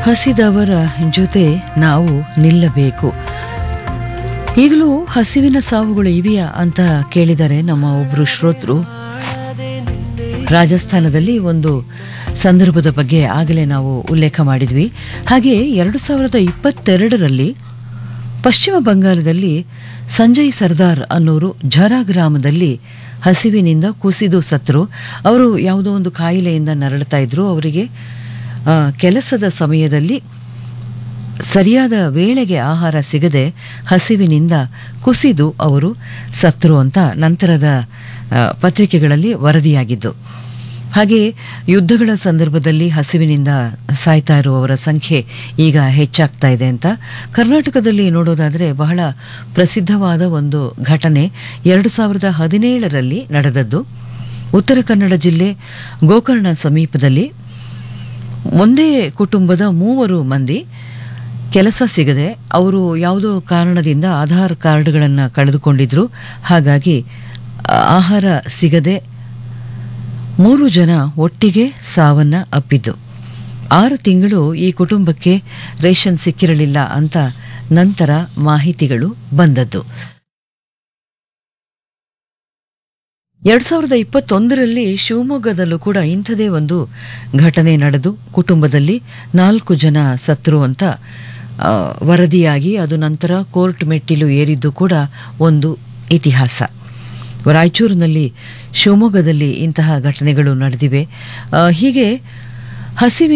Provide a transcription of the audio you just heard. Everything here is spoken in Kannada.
ಹಸಿದವರ ಜೊತೆ ನಾವು ನಿಲ್ಲಬೇಕು ಈಗಲೂ ಹಸಿವಿನ ಸಾವುಗಳು ಇವೆಯಾ ಅಂತ ಕೇಳಿದರೆ ನಮ್ಮ ಒಬ್ಬರು ಶ್ರೋತೃ ರಾಜಸ್ಥಾನದಲ್ಲಿ ಒಂದು ಸಂದರ್ಭದ ಬಗ್ಗೆ ಆಗಲೇ ನಾವು ಉಲ್ಲೇಖ ಮಾಡಿದ್ವಿ ಹಾಗೆ ಎರಡು ಸಾವಿರದ ಇಪ್ಪತ್ತೆರಡರಲ್ಲಿ ಪಶ್ಚಿಮ ಬಂಗಾಳದಲ್ಲಿ ಸಂಜಯ್ ಸರ್ದಾರ್ ಅನ್ನೋರು ಝರಾ ಗ್ರಾಮದಲ್ಲಿ ಹಸಿವಿನಿಂದ ಕುಸಿದು ಸತ್ರು ಅವರು ಯಾವುದೋ ಒಂದು ಕಾಯಿಲೆಯಿಂದ ನರಳುತ್ತಾ ಇದ್ರು ಅವರಿಗೆ ಆ, ಕೆಲಸದ ಸಮಯದಲ್ಲಿ ಸರಿಯಾದ ವೇಳೆಗೆ ಆಹಾರ ಸಿಗದೆ ಹಸಿವಿನಿಂದ ಕುಸಿದು ಅವರು ಸತ್ರು ಅಂತ ನಂತರದ ಆ, ಪತ್ರಿಕೆಗಳಲ್ಲಿ ವರದಿಯಾಗಿದ್ದು ಹಾಗೆ ಯುದ್ಧಗಳ ಸಂದರ್ಭದಲ್ಲಿ ಹಸಿವಿನಿಂದ ಸಾಯ್ತಾ ಇರುವವರ ಸಂಖ್ಯೆ ಈಗ ಹೆಚ್ಚಾಗ್ತಾ ಇದೆ ಅಂತ ಕರ್ನಾಟಕದಲ್ಲಿ ನೋಡೋದಾದರೆ ಬಹಳ ಪ್ರಸಿದ್ಧವಾದ ಒಂದು ಘಟನೆ ಎರಡು ಸಾವಿರದ ಹದಿನೇಳರಲ್ಲಿ ನಡೆದದ್ದು ಉತ್ತರ ಕನ್ನಡ ಜಿಲ್ಲೆ ಗೋಕರ್ಣ ಸಮೀಪದಲ್ಲಿ ಒಂದೇ ಕುಟುಂಬದ ಮೂವರು ಮಂದಿ ಕೆಲಸ ಸಿಗದೆ ಅವರು ಯಾವುದೋ ಕಾರಣದಿಂದ ಆಧಾರ್ ಕಾರ್ಡ್ಗಳನ್ನು ಕಳೆದುಕೊಂಡಿದ್ರು ಹಾಗಾಗಿ ಆ, ಆಹಾರ ಸಿಗದೆ ಮೂರು ಜನ ಒಟ್ಟಿಗೆ ಸಾವನ್ನ ಅಪ್ಪಿದ್ದು ಆರು ತಿಂಗಳು ಈ ಕುಟುಂಬಕ್ಕೆ ರೇಷನ್ ಸಿಕ್ಕಿರಲಿಲ್ಲ ಅಂತ ನಂತರ ಮಾಹಿತಿಗಳು ಬಂದದ್ದು ಎರಡ್ ಸಾವಿರದ ಇಪ್ಪತ್ತೊಂದರಲ್ಲಿ ಶಿವಮೊಗ್ಗದಲ್ಲೂ ಕೂಡ ಇಂಥದೇ ಒಂದು ಘಟನೆ ನಡೆದು ಕುಟುಂಬದಲ್ಲಿ ನಾಲ್ಕು ಜನ ಸತ್ರು ಅಂತ ಆ, ವರದಿಯಾಗಿ ಅದು ನಂತರ ಕೋರ್ಟ್ ಮೆಟ್ಟಿಲು ಏರಿದ್ದು ಕೂಡ ಒಂದು ಇತಿಹಾಸ ರಾಯಚೂರಿನಲ್ಲಿ ಶಿವಮೊಗ್ಗದಲ್ಲಿ ಇಂತಹ ಘಟನೆಗಳು ನಡೆದಿವೆ ಆ, ಹೀಗೆ ಹಸಿವಿನ